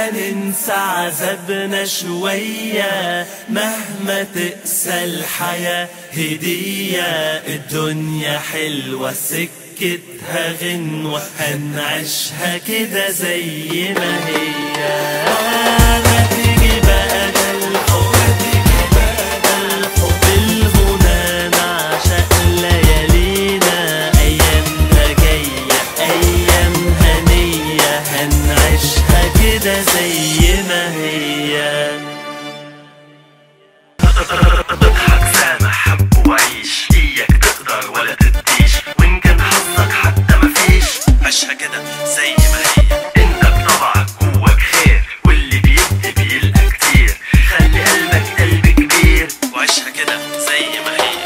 ننسى عذابنا شوية مهما تقسى الحياة هدية الدنيا حلوة سكتها غنوة هنعيشها كده زي ما هي ما تيجي بقى ده الحب ده الحب الغنى نعشق ليالينا أيامنا جاية أيام هنية هنعيشها كده زي ما هي اضحك سامح حب وعيش اياك تقدر ولا تديش وان كان حظك حتى مفيش عيشها كده زي ما هي انت بطبعك جواك خير واللي بيدي بيلقى كتير خلي قلبك قلب كبير وعيشها كده زي ما هي